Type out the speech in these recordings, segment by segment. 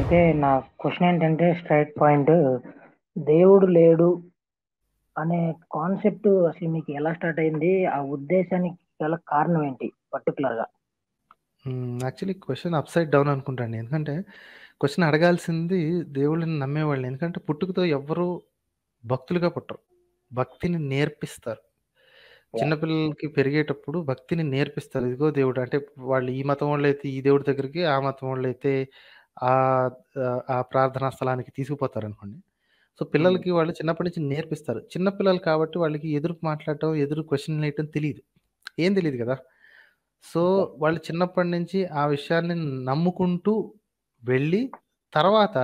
అయితే నా క్వశ్చన్ ఏంటంటే స్ట్రైట్ పాయింట్ దేవుడు లేడు అనే కాన్సెప్ట్ అసలు మీకు ఎలా స్టార్ట్ అయింది ఆ ఉద్దేశానికి గల కారణం ఏంటి పర్టికులర్ గా actually question upside down అనుకుంటాండి ఎందుకంటే క్వశ్చన్ అడగాల్సింది దేవుళ్ళని నమ్మేవాళ్ళు ఎందుకంటే పుట్టుకతో ఎవ్వరూ భక్తులుగా పుట్టరు భక్తిని నేర్పిస్తారు చిన్నపిల్లలకి పెరిగేటప్పుడు భక్తిని నేర్పిస్తారు ఇదిగో దేవుడు అంటే వాళ్ళు ఈ మతం వాళ్ళు అయితే ఈ దేవుడి దగ్గరికి ఆ మతం వాళ్ళు అయితే ఆ ఆ ప్రార్థనా స్థలానికి తీసుకుపోతారు అనుకోండి సో పిల్లలకి వాళ్ళు చిన్నప్పటి నుంచి నేర్పిస్తారు చిన్నపిల్లలు కాబట్టి వాళ్ళకి ఎదురు మాట్లాడటం ఎదురు క్వశ్చన్ వేయటం తెలియదు ఏం తెలియదు కదా సో వాళ్ళు చిన్నప్పటి నుంచి ఆ విషయాన్ని నమ్ముకుంటూ వెళ్ళి తర్వాత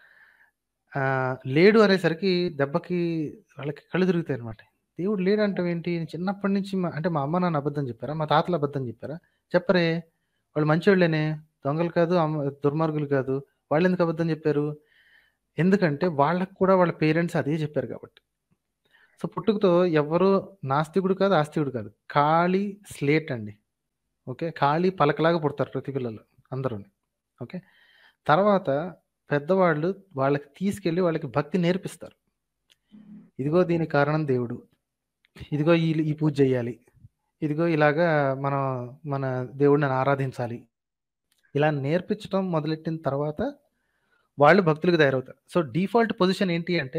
ఆ, లేడు అనేసరికి దెబ్బకి వాళ్ళకి కళ్ళు తిరుగుతాయి అనమాట దేవుడు లేడు అంటే ఏంటి చిన్నప్పటి నుంచి మా- అంటే మా అమ్మ నాన్న అబద్ధం చెప్పారా మా తాతలు అబద్ధం చెప్పారా చెప్పరే వాళ్ళు మంచివాళ్ళేనే దొంగలు కాదు అమ్మ దుర్మార్గులు కాదు వాళ్ళు ఎందుకు అబద్ధం చెప్పారు ఎందుకంటే వాళ్ళకు కూడా వాళ్ళ పేరెంట్స్ అదే చెప్పారు కాబట్టి సో పుట్టుకతో ఎవరు నాస్తికుడు కాదు ఆస్తికుడు కాదు ఖాళీ స్లేట్ అండి ఓకే ఖాళీ పలకలాగా పుడతారు ప్రతి పిల్లలు అందరూ ఓకే తర్వాత పెద్దవాళ్ళు వాళ్ళకి తీసుకెళ్ళి వాళ్ళకి భక్తి నేర్పిస్తారు ఇదిగో దీనికి కారణం దేవుడు ఇదిగో ఈ ఈ పూజ చేయాలి ఇదిగో ఇలాగా మనం మన దేవుడిని ఆరాధించాలి ఇలా నేర్పించడం మొదలెట్టిన తర్వాత వాళ్ళు భక్తులకు తయారవుతారు సో డిఫాల్ట్ పొజిషన్ ఏంటి అంటే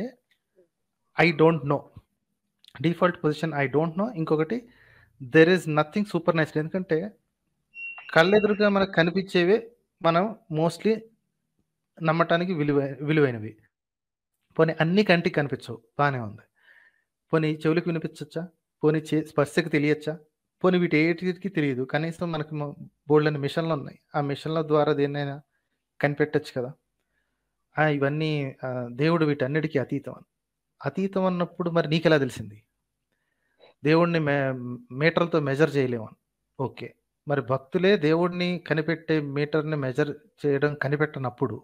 I don't know default position I don't know ఇంకొకటి there is nothing supernatural ఎందుకంటే కళ్ళెదురుగా మనకు కనిపించేవే మనం మోస్ట్లీ నమ్మటానికి విలువ విలువైనవి పోనీ అన్ని కంటికి కనిపించవు బాగానే ఉంది పోనీ చెవులకు వినిపించచ్చా పోనీ చే స్పర్శకు తెలియచ్చా పోనీ వీటి ఏటికి తెలియదు కనీసం మనకు బోల్డని మిషన్లు ఉన్నాయి ఆ మిషన్ల ద్వారా దేన్నైనా కనిపెట్టచ్చు కదా ఆ, ఇవన్నీ ఆ, దేవుడు వీటన్నిటికీ అతీతం అని అతీతం అన్నప్పుడు మరి నీకెలా తెలిసింది దేవుడిని మే మీటర్లతో మెజర్ చేయలేము ఓకే మరి భక్తులే దేవుడిని కనిపెట్టే మీటర్ని మెజర్ చేయడం కనిపెట్టనప్పుడు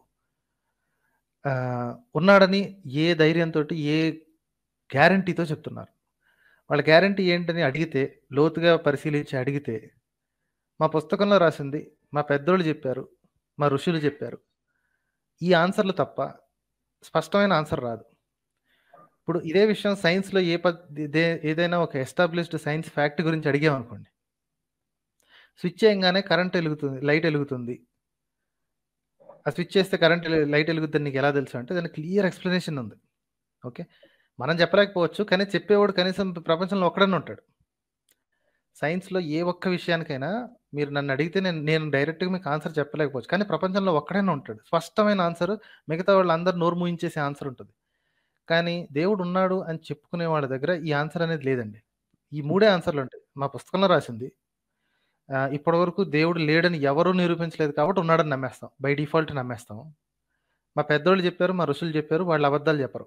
ఆ, ఉన్నాడని ఏ ధైర్యంతో ఏ గ్యారంటీతో చెప్తున్నారు వాళ్ళ గ్యారంటీ ఏంటని అడిగితే లోతుగా పరిశీలించి అడిగితే మా పుస్తకంలో రాసింది మా పెద్దోళ్ళు చెప్పారు మా ఋషులు చెప్పారు ఈ ఆన్సర్లు తప్ప స్పష్టమైన ఆన్సర్ రాదు ఇప్పుడు ఇదే విషయం సైన్స్లో ఏ పద్ ఇదే ఏదైనా ఒక ఎస్టాబ్లిష్డ్ సైన్స్ ఫ్యాక్ట్ గురించి అడిగామనుకోండి స్విచ్ చేయగానే కరెంట్ వెలుగుతుంది లైట్ వెలుగుతుంది ఆ స్విచ్ చేస్తే కరెంట్ లైట్ వెలుగుతుంది నీకు ఎలా తెలుసు అంటే దానికి క్లియర్ ఎక్స్ప్లెనేషన్ ఉంది ఓకే మనం చెప్పలేకపోవచ్చు కానీ చెప్పేవాడు కనీసం ప్రపంచంలో ఒక్కడనే ఉంటాడు సైన్స్లో ఏ ఒక్క విషయానికైనా మీరు నన్ను అడిగితే నేను నేను డైరెక్ట్గా మీకు ఆన్సర్ చెప్పలేకపోవచ్చు కానీ ప్రపంచంలో ఒక్కడైనా ఉంటాడు స్పష్టమైన ఆన్సర్ మిగతా వాళ్ళు అందరు నోరు మూయించేసే ఆన్సర్ ఉంటుంది కానీ దేవుడు ఉన్నాడు అని చెప్పుకునే వాళ్ళ దగ్గర ఈ ఆన్సర్ అనేది లేదండి ఈ మూడే ఆన్సర్లు ఉంటాయి మా పుస్తకంలో రాసింది ఆ, ఇప్పటి వరకు దేవుడు లేడని ఎవరూ నిరూపించలేదు కాబట్టి ఉన్నాడని నమ్మేస్తాం బై డిఫాల్ట్ నమ్మేస్తాం మా పెద్దోళ్ళు చెప్పారు మా ఋషులు చెప్పారు వాళ్ళు అబద్ధాలు చెప్పరు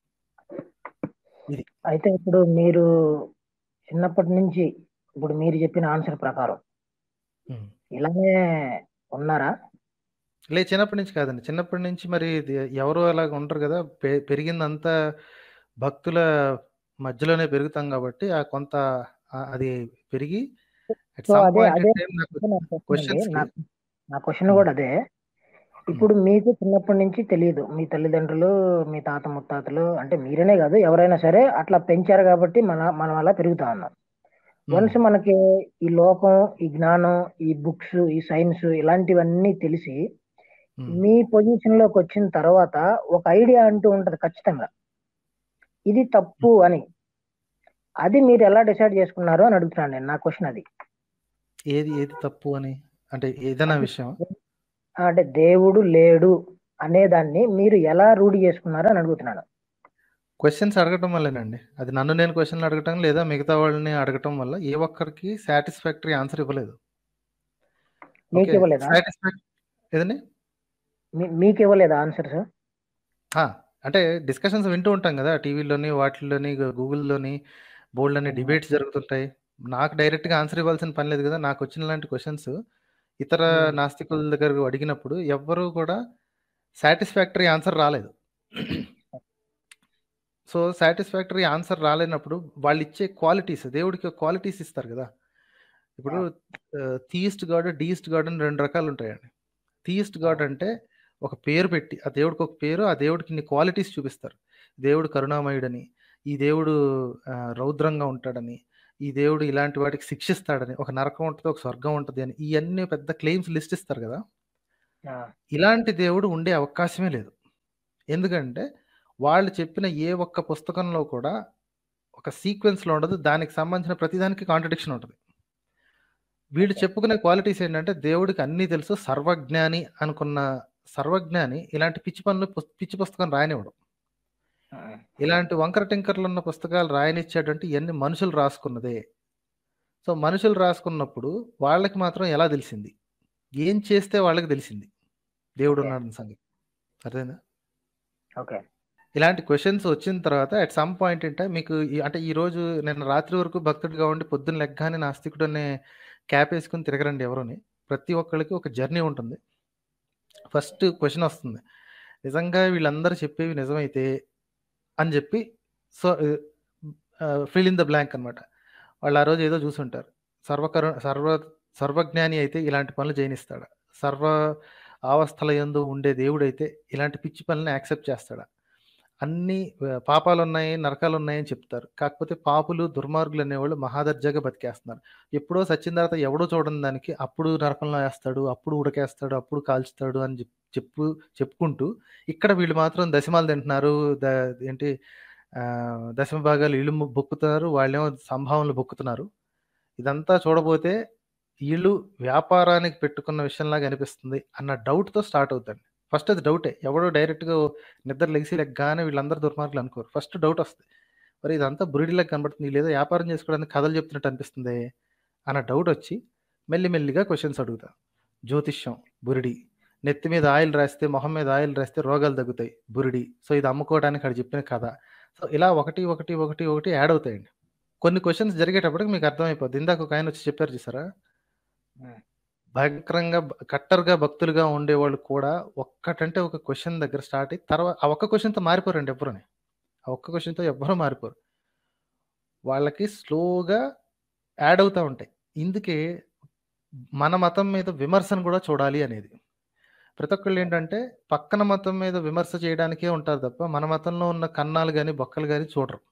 ఇది అయితే ఇప్పుడు మీరు చిన్నప్పటి నుంచి ఇప్పుడు మీరు చెప్పిన ఆన్సర్ ప్రకారం ఉమ్. ఇలానే ఉన్నారా లే చిన్నప్పటి నుంచి కాదండి చిన్నప్పటి నుంచి మరి ఇది ఎవరు అలాగ ఉంటారు కదా పె- పెరిగిందంతా భక్తుల మధ్యలోనే పెరుగుతాం కాబట్టి ఆ కొంత ఆ- అది పెరిగి at సో some అదే point in అదే time నాకు నా క్వశ్చన్ questions అండి కి నా నా క్వశ్చన్ ఉమ్, కూడా అదే ఇప్పుడు మీకు చిన్నప్పటి నుంచి తెలియదు మీ తల్లిదండ్రులు మీ తాత ముత్తాతలు అంటే మీరనే కాదు ఎవరైనా సరే అట్లా పెంచారు కాబట్టి మన మనం అలా పెరుగుతా ఉన్నాం ఉమ్, వన్స్ మనకి ఈ లోకం ఈ జ్ఞానం ఈ బుక్స్ ఈ సైన్స్ ఇలాంటివన్నీ తెలిసి ఉమ్. మీ పొజిషన్ లోకి వచ్చిన తర్వాత ఒక ఐడియా అంటూ ఉంటది ఖచ్చితంగా ఇది తప్పు అని అది మీరు ఎలా డిసైడ్ చేసుకున్నారు అని అడుగుతున్నాను నేను నా క్వశ్చన్ అది ఏది ఏది తప్పు అని అంటే ఏదైనా అంటే విషయం అంటే దేవుడు లేడు అనే దాన్ని మీరు ఎలా రూఢి చేసుకున్నారు అని అడుగుతున్నాను క్వశ్చన్స్ అడగటం వల్లేనండి అది నన్ను నేను క్వశ్చన్లు అడగటం లేదా మిగతా వాళ్ళని అడగటం వల్ల ఏ ఒక్కరికి సాటిస్ఫాక్టరీ ఆన్సర్ ఇవ్వలేదు మీకు ఓకే ఇవ్వలేదా సాటిస్ఫాక్ట్ ఏదండి మీ- మీకు ఇవ్వలేదా ఆన్సర్స్ ఆ, అంటే డిస్కషన్స్ వింటూ ఉంటాం కదా టీవీలోని వాటిల్లోని గూగుల్లోని బోల్డ్ అనే డిబేట్స్ జరుగుతుంటాయి నాకు డైరెక్ట్గా ఆన్సర్ ఇవ్వాల్సిన పని లేదు కదా నాకు వచ్చిన లాంటి క్వశ్చన్స్ ఇతర నాస్తికుల దగ్గర అడిగినప్పుడు ఎవ్వరూ కూడా సాటిస్ఫాక్టరీ ఆన్సర్ రాలేదు సో సాటిస్ఫాక్టరీ ఆన్సర్ రాలేనప్పుడు వాళ్ళు ఇచ్చే క్వాలిటీస్ దేవుడికి క్వాలిటీస్ ఇస్తారు కదా ఇప్పుడు థీయిస్ట్ గాడ్ డీయిస్ట్ గాడ్ అని రెండు రకాలు ఉంటాయండి థీయిస్ట్ గాడ్ అంటే ఒక పేరు పెట్టి ఆ దేవుడికి ఒక పేరు ఆ దేవుడికి ఇన్ని క్వాలిటీస్ చూపిస్తారు దేవుడు కరుణామయుడని ఈ దేవుడు ఆ, రౌద్రంగా ఉంటాడని ఈ దేవుడు ఇలాంటి వాటికి శిక్షిస్తాడని ఒక నరకం ఉంటుంది ఒక స్వర్గం ఉంటుంది అని ఇవన్నీ పెద్ద క్లెయిమ్స్ లిస్ట్ ఇస్తారు కదా ఆ, ఇలాంటి దేవుడు ఉండే అవకాశమే లేదు ఎందుకంటే వాళ్ళు చెప్పిన ఏ ఒక్క పుస్తకంలో కూడా ఒక సీక్వెన్స్లో ఉండదు దానికి సంబంధించిన ప్రతిదానికి కాంట్రడిక్షన్ ఉంటుంది వీళ్ళు చెప్పుకునే క్వాలిటీస్ ఏంటంటే దేవుడికి అన్నీ తెలుసు సర్వజ్ఞాని అనుకున్న సర్వజ్ఞాని ఇలాంటి పిచ్చి పనులు పుస్- పిచ్చి పుస్తకం రాయనివ్వడం ఆ, ఇలాంటి వంకర టింకర్లు ఉన్న పుస్తకాలు రాయనిచ్చేటువంటి ఇవన్నీ మనుషులు రాసుకున్నదే సో మనుషులు రాసుకున్నప్పుడు వాళ్ళకి మాత్రం ఎలా తెలిసింది ఏం చేస్తే వాళ్ళకి తెలిసింది దేవుడు ఓకే ఉన్నాడని సంగతి అర్థమైందా ఓకే ఇలాంటి క్వశ్చన్స్ వచ్చిన తర్వాత అట్ సమ్ పాయింట్ ఏంటంటే మీకు ఈ- అంటే ఈ రోజు నేను రాత్రి వరకు భక్తుడిగా ఉండి పొద్దున్న లెగ్గానే నాస్తికుడు అనే క్యాప్ వేసుకుని తిరగరండి ఎవరుని ప్రతి ఒక్కరికి ఒక జర్నీ ఉంటుంది ఫస్ట్ క్వశ్చన్ వస్తుంది నిజంగా వీళ్ళందరూ చెప్పేవి నిజమైతే అని చెప్పి so fill in the blank అన్నమాట వాళ్ళు ఆ రోజు ఏదో చూసుంటారు సర్వకరు సర్వ సర్వజ్ఞాని అయితే ఇలాంటి పనులు చేయనిస్తాడా సర్వ అవస్థల యందు ఉండే దేవుడైతే ఇలాంటి పిచ్చి పనులను యాక్సెప్ట్ చేస్తాడా అన్ని ఆ, పాపాలు ఉన్నాయి నరకాలు ఉన్నాయని చెప్తారు కాకపోతే పాపులు దుర్మార్గులు అనేవాళ్ళు మహాదర్జాగా బతికేస్తున్నారు ఎప్పుడో సచ్చిన తర్వాత ఎవడో చూడని దానికి అప్పుడు నరకంలో వేస్తాడు అప్పుడు ఉడకేస్తాడు అప్పుడు కాల్చుతాడు అని చెప్- చెప్పు చెప్పుకుంటూ ఇక్కడ వీళ్ళు మాత్రం దశమాలు తింటున్నారు ద ఏంటి ఆ, దశమ భాగాలు వీళ్ళు ము- బొక్కుతున్నారు వాళ్ళేమో సంభావనలు బొక్కుతున్నారు ఇదంతా చూడబోతే వీళ్ళు వ్యాపారానికి పెట్టుకున్న విషయంలాగా అనిపిస్తుంది అన్న డౌట్తో స్టార్ట్ అవుతుంది ఫస్ట్ అది డౌటే ఎవడో డైరెక్ట్గా నిద్ర లెగిసి లెగ్గానే వీళ్ళందరూ దుర్మార్గులు అనుకోరు ఫస్ట్ డౌట్ వస్తుంది మరి ఇదంతా బురిడిలాగా కనబడుతుంది వీళ్ళు ఏదో వ్యాపారం చేసుకోవడానికి కథలు చెప్తున్నట్టు అనిపిస్తుంది అన్న డౌట్ వచ్చి మెల్లిమెల్లిగా క్వశ్చన్స్ అడుగుతా జ్యోతిష్యం బురిడి నెత్తి మీద ఆయిల్ రాస్తే మొహం మీద ఆయిల్ రాస్తే రోగాలు తగ్గుతాయి బురిడి సో ఇది అమ్ముకోవడానికి అక్కడ చెప్పిన కథ సో ఇలా ఒకటి ఒకటి ఒకటి ఒకటి యాడ్ అవుతాయండి కొన్ని క్వశ్చన్స్ జరిగేటప్పటికి మీకు అర్థమైపోద్ది ఇందాక ఒక ఆయన వచ్చి చెప్పారు చూసారా ఉమ్, భయంకరంగా బ- కట్టరుగా భక్తులుగా ఉండేవాళ్ళు కూడా ఒక్కటంటే ఒక క్వశ్చన్ దగ్గర స్టార్ట్ అయ్యి తర్వాత ఆ ఒక్క క్వశ్చన్తో మారిపోరండి ఎవ్వరుని ఆ ఒక్క క్వశ్చన్తో ఎవ్వరూ మారిపోరు వాళ్ళకి స్లోగా యాడ్ అవుతూ ఉంటాయి ఇందుకే మన మతం మీద విమర్శను కూడా చూడాలి అనేది ప్రతి ఒక్కళ్ళు ఏంటంటే పక్కన మతం మీద విమర్శ చేయడానికే ఉంటారు తప్ప మన మతంలో ఉన్న కన్నాలు కానీ బొక్కలు కానీ చూడరు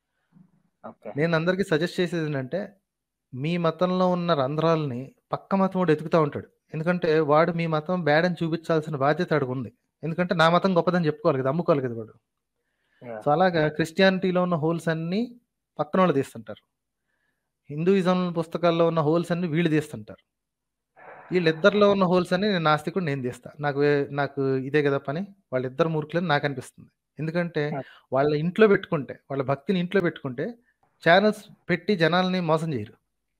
ఓకే నేను అందరికీ సజెస్ట్ చేసేది ఏంటంటే మీ మతంలో ఉన్న రంధ్రాలని పక్క మతం వాడు ఎతుకుతూ ఉంటాడు ఎందుకంటే వాడు మీ మతం బ్యాడ్ అని చూపించాల్సిన బాధ్యత వాడికి ఉంది ఎందుకంటే నా మతం గొప్పదని చెప్పుకోవాలి కదా అమ్ముకోవాలి కదా వాడు యా, సో అలాగా క్రిస్టియానిటీలో ఉన్న హోల్స్ అన్ని పక్కన వాళ్ళు తీస్తుంటారు హిందూయిజం పుస్తకాల్లో ఉన్న హోల్స్ అన్ని వీళ్ళు తీస్తుంటారు వీళ్ళిద్దరిలో ఉన్న హోల్స్ అన్ని నేను నాస్తికుడు నేను తీస్తా నాకు వే- నాకు ఇదే కదా పని వాళ్ళిద్దరు మూర్ఖులని నాకు అనిపిస్తుంది ఎందుకంటే యా, వాళ్ళ ఇంట్లో పెట్టుకుంటే వాళ్ళ భక్తిని ఇంట్లో పెట్టుకుంటే ఛానల్స్ పెట్టి జనాల్ని మోసం చేయరు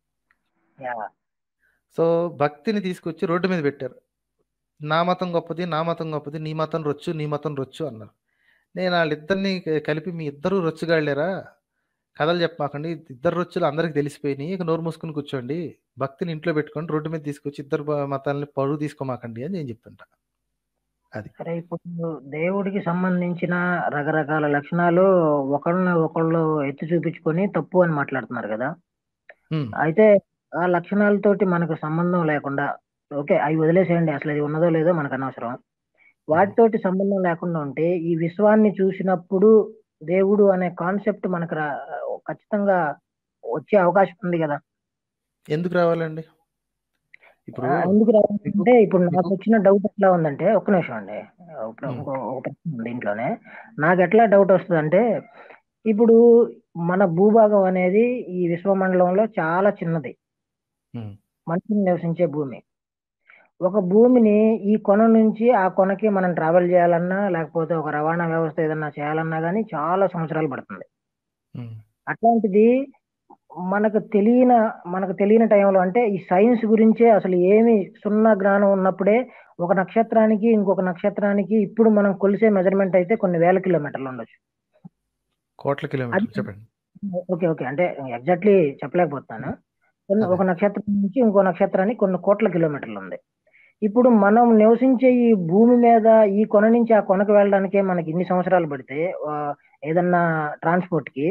యా, సో భక్తిని తీసుకొచ్చి రోడ్డు మీద పెట్టారు నా మతం గొప్పది నా మతం గొప్పది నీ మతం రొచ్చు నీ మతం రొచ్చు అన్నారు నేను వాళ్ళిద్దరిని క- కలిపి మీ ఇద్దరు రొచ్చుగాళ్ళేరా కథలు చెప్పమాకండి ఇద్దరు రొచ్చులు అందరికి తెలిసిపోయినాయి ఇక నోరు మూసుకుని కూర్చోండి భక్తిని ఇంట్లో పెట్టుకొని రోడ్డు మీద తీసుకొచ్చి ఇద్దరు బ- మతాలని పరువు తీసుకోమాకండి అని నేను చెప్తుంటా అది సరే ఇప్పుడు దేవుడికి సంబంధించిన రకరకాల లక్షణాలు ఒకళ్ళని ఒకళ్ళు ఎత్తి చూపించుకొని తప్పు అని మాట్లాడుతున్నారు కదా ఉమ్, అయితే ఆ లక్షణాలతోటి మనకు సంబంధం లేకుండా ఓకే అవి వదిలేసేయండి అసలు అది ఉన్నదో లేదో మనకు అనవసరం ఉమ్, వాటితోటి సంబంధం లేకుండా ఉంటే ఈ విశ్వాన్ని చూసినప్పుడు దేవుడు అనే కాన్సెప్ట్ మనకు రా ఖచ్చితంగా వచ్చే అవకాశం ఉంది కదా ఎందుకు రావాలండి ఇప్పుడు ఆ, ఎందుకు మీకు రావాలంటే ఇప్పుడు నాకు మీకు వచ్చిన డౌట్ ఎట్లా ఉందంటే ఒక్క నిమిషం అండి ఒక ఉమ్, ఇంకో ఒక ప్రశ్న ఉంది దీంట్లోనే నాకు ఎట్లా డౌట్ వస్తుంది అంటే ఇప్పుడు మన భూభాగం అనేది ఈ విశ్వమండలంలో చాలా చిన్నది ఉమ్, మనుషులు నివసించే భూమి ఒక భూమిని ఈ కొన నుంచి ఆ కొనకి మనం ట్రావెల్ చేయాలన్నా లేకపోతే ఒక రవాణా వ్యవస్థ ఏదన్నా చేయాలన్నా కానీ చాలా సంవత్సరాలు పడుతుంది ఉమ్, అట్లాంటిది మనకు తెలియని మనకు తెలియని టైంలో అంటే ఈ సైన్స్ గురించే అసలు ఏమి సున్నా జ్ఞానం ఉన్నప్పుడే ఒక నక్షత్రానికి ఇంకొక నక్షత్రానికి ఇప్పుడు మనం కొలిసే మెజర్మెంట్ అయితే కొన్ని వేల కిలోమీటర్లు ఉండొచ్చు కోట్ల అది కిలోమీటర్లు చెప్పండి ఓకే ఓకే అంటే ఎగ్జాక్ట్లీ చెప్పలేకపోతున్నాను కొన్ని అదే ఒక నక్షత్రం నుంచి ఇంకో నక్షత్రానికి కొన్ని కోట్ల కిలోమీటర్లు ఉంది ఇప్పుడు మనం నివసించే ఈ భూమి మీద ఈ కొన నుంచి ఆ కొనకు వెళ్ళడానికే మనకి ఇన్ని సంవత్సరాలు పడితే ఆ, ఏదన్నా ట్రాన్స్పోర్ట్ కి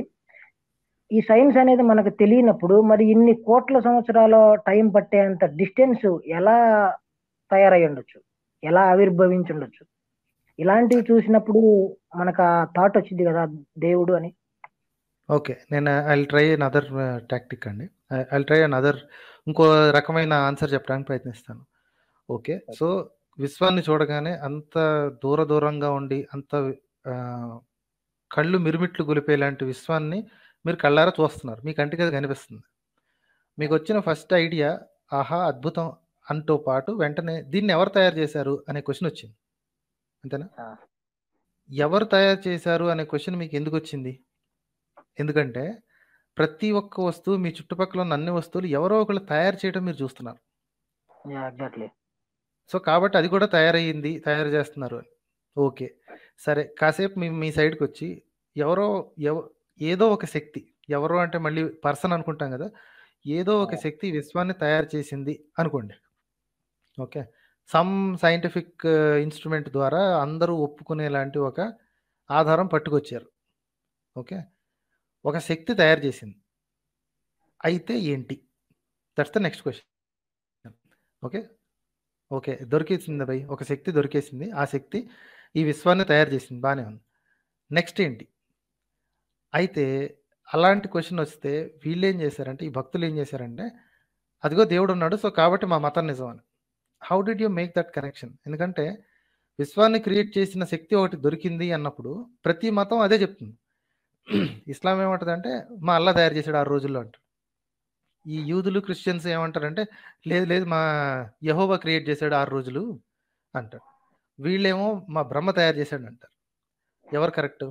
ఈ సైన్స్ అనేది మనకు తెలియనప్పుడు మరి ఇన్ని కోట్ల సంవత్సరాల టైం పట్టేంత డిస్టెన్స్ ఎలా తయారై ఉండొచ్చు ఎలా ఆవిర్భవించి ఉండొచ్చు ఇలాంటివి చూసినప్పుడు మనకు ఆ థాట్ వచ్చింది కదా దేవుడు అని ఓకే నేను I try another tactic అండి ఐ ట్రై అన్ అదర్ ఇంకో రకమైన ఆన్సర్ చెప్పడానికి ప్రయత్నిస్తాను ఓకే సో విశ్వాన్ని చూడగానే అంత దూర దూరంగా ఉండి అంత ఆ, కళ్ళు మిరుమిట్లు గొలిపేలాంటి విశ్వాన్ని మీరు కళ్ళారా చూస్తున్నారు మీ కంటికి అది కనిపిస్తుంది మీకు వచ్చిన ఫస్ట్ ఐడియా ఆహా అద్భుతం అంటూ పాటు వెంటనే దీన్ని ఎవరు తయారు చేశారు అనే క్వశ్చన్ వచ్చింది అంతేనా ఆ. ఎవరు తయారు చేశారు అనే క్వశ్చన్ మీకు ఎందుకు వచ్చింది ఎందుకంటే ప్రతి ఒక్క వస్తువు మీ చుట్టుపక్కల ఉన్న అన్ని వస్తువులు ఎవరో ఒకళ్ళు తయారు చేయడం మీరు చూస్తున్నారు ఎగ్జాక్ట్లీ సో కాబట్టి అది కూడా తయారయ్యింది తయారు చేస్తున్నారు అని ఓకే సరే కాసేపు మీ మీ సైడ్కి వచ్చి ఎవరో ఎవ ఏదో ఒక శక్తి ఎవరో అంటే మళ్ళీ పర్సన్ అనుకుంటాం కదా ఏదో ఒక శక్తి ఈ విశ్వాన్ని తయారు చేసింది అనుకోండి ఓకే సమ్ సైంటిఫిక్ ఇన్స్ట్రుమెంట్ ద్వారా అందరూ ఒప్పుకునేలాంటి ఒక ఆధారం పట్టుకొచ్చారు ఓకే ఒక శక్తి తయారు చేసింది అయితే ఏంటి that's the next question okay okay దొరికేసింది భయ్ ఒక శక్తి దొరికేసింది ఆ శక్తి ఈ విశ్వాన్ని తయారు చేసింది బాగానే ఉంది నెక్స్ట్ ఏంటి అయితే అలాంటి క్వశ్చన్ వస్తే వీళ్ళు ఏం చేశారంటే ఈ భక్తులు ఏం చేశారంటే అదిగో దేవుడు ఉన్నాడు సో కాబట్టి మా మతం నిజం అని how did you make that connection ఎందుకంటే విశ్వాన్ని క్రియేట్ చేసిన శక్తి ఒకటి దొరికింది అన్నప్పుడు ప్రతి మతం అదే చెప్తుంది ఇస్లాం ఏమంటుందంటే మా అల్లా తయారు చేశాడు ఆరు రోజుల్లో అంటారు ఈ యూదులు క్రిస్టియన్స్ ఏమంటారంటే లేదు లేదు మా యహోవా క్రియేట్ చేశాడు ఆరు రోజులు అంటారు వీళ్ళేమో మా బ్రహ్మ తయారు చేశాడు అంటారు ఎవరు కరెక్ట్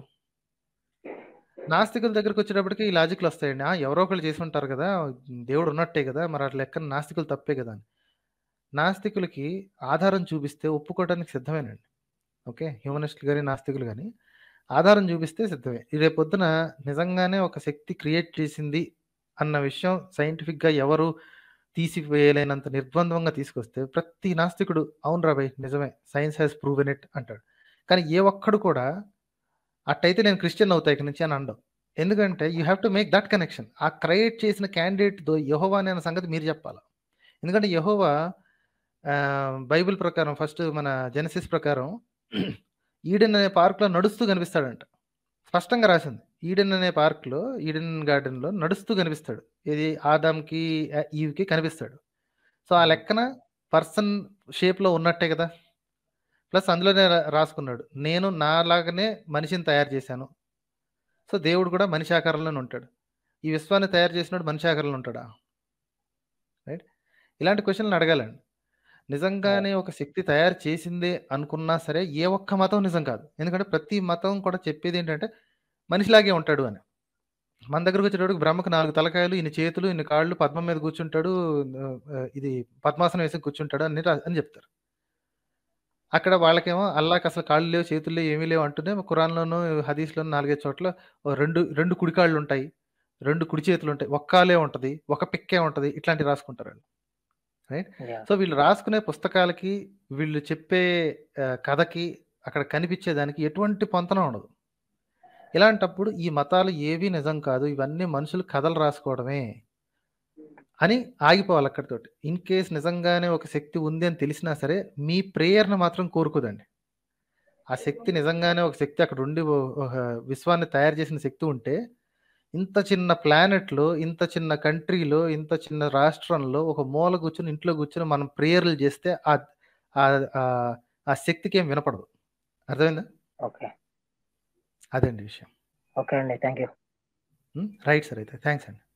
నాస్తికుల దగ్గరికి వచ్చేటప్పటికి ఈ లాజిక్లు వస్తాయండి ఆ, ఎవరో ఒకళ్ళు చేసి ఉంటారు కదా దేవుడు ఉన్నట్టే కదా మరి అట్లా లెక్కన నాస్తికులు తప్పే కదా అని నాస్తికులకి ఆధారం చూపిస్తే ఒప్పుకోవడానికి సిద్ధమేనండి ఓకే హ్యూమనిస్టులు కానీ నాస్తికులు కానీ ఆధారం చూపిస్తే సిద్ధమే రేపు పొద్దున నిజంగానే ఒక శక్తి క్రియేట్ చేసింది అన్న విషయం సైంటిఫిక్గా ఎవరు తీసివేయలేనంత నిర్బంధంగా తీసుకొస్తే ప్రతి నాస్తికుడు అవును రాబాయ్ నిజమే సైన్స్ హ్యాస్ ప్రూవెన్ ఇట్ అంటాడు కానీ ఏ ఒక్కడు కూడా అట్టయితే నేను క్రిస్టియన్ అవుతా ఇక నుంచి అని అండం ఎందుకంటే you have to make that connection ఆ క్రియేట్ చేసిన క్యాండిడేట్ దో యహోవా అనే సంగతి మీరు చెప్పాలి ఎందుకంటే యహోవా ఆ, బైబిల్ ప్రకారం ఫస్ట్ మన జెనసిస్ ప్రకారం ఈడెన్ అనే పార్క్లో నడుస్తూ కనిపిస్తాడంట స్పష్టంగా రాసింది ఈడెన్ అనే పార్క్లో ఈడెన్ గార్డెన్లో నడుస్తూ కనిపిస్తాడు ఇది ఆదాంకి ఆ, ఈవ్కి కనిపిస్తాడు సో ఆ లెక్కన పర్సన్ షేప్లో ఉన్నట్టే కదా ప్లస్ అందులోనే రా- రాసుకున్నాడు నేను నాలాగానే మనిషిని తయారు చేశాను సో దేవుడు కూడా మనిషి ఆకారంలోనే ఉంటాడు ఈ విశ్వాన్ని తయారు చేసినాడు మనిషి ఆకారంలో ఉంటాడా రైట్ ఇలాంటి క్వశ్చన్లు అడగాలండి నిజంగానే ఒక శక్తి తయారు చేసిందే అనుకున్నా సరే ఏ ఒక్క మతం నిజం కాదు ఎందుకంటే ప్రతి మతం కూడా చెప్పేది ఏంటంటే మనిషిలాగే ఉంటాడు అని మన దగ్గరకు వచ్చేటప్పుడు బ్రహ్మకు నాలుగు తలకాయలు ఇన్ని చేతులు ఇన్ని కాళ్ళు పద్మం మీద కూర్చుంటాడు ఆ, ఇది పద్మాసనం వేసి కూర్చుంటాడు అని రా- అని చెప్తారు అక్కడ వాళ్ళకేమో అల్లాకి అసలు కాళ్ళు లేవు చేతులు లేవు ఏమీ లేవు అంటూనే ఖురాన్లోను హదీస్లోను నాలుగైదు చోట్ల ఓ రెండు రెండు కుడి కాళ్ళు ఉంటాయి రెండు కుడి చేతులు ఉంటాయి ఒక్క కాలే ఉంటుంది ఒక పిక్కే ఉంటుంది ఇట్లాంటివి రాసుకుంటారు వాళ్ళు రైట్ సో వీళ్ళు రాసుకునే పుస్తకాలకి వీళ్ళు చెప్పే ఆ, కథకి అక్కడ కనిపించేదానికి ఎటువంటి పొంతన ఉండదు ఇలాంటప్పుడు ఈ మతాలు ఏవి నిజం కాదు ఇవన్నీ మనుషులు కథలు రాసుకోవడమే అని ఆగిపోవాలి అక్కడితోటి ఇన్ కేస్ నిజంగానే ఒక శక్తి ఉంది అని తెలిసినా సరే మీ ప్రేయర్ని మాత్రం కోరుకోదండి ఆ శక్తి నిజంగానే ఒక శక్తి అక్కడ ఉండి ఓ- ఒక విశ్వాన్ని తయారు చేసిన శక్తి ఉంటే ఇంత చిన్న ప్లానెట్లో ఇంత చిన్న కంట్రీలో ఇంత చిన్న రాష్ట్రంలో ఒక మూల కూర్చుని ఇంట్లో కూర్చుని మనం ప్రేయర్లు చేస్తే ఆ ఆ- ఆ- ఆ శక్తికి ఏం వినపడదు అర్థమైందా ఓకే అదండి విషయం ఓకే అండి థ్యాంక్ యూ రైట్ సార్ అయితే థ్యాంక్స్ అండి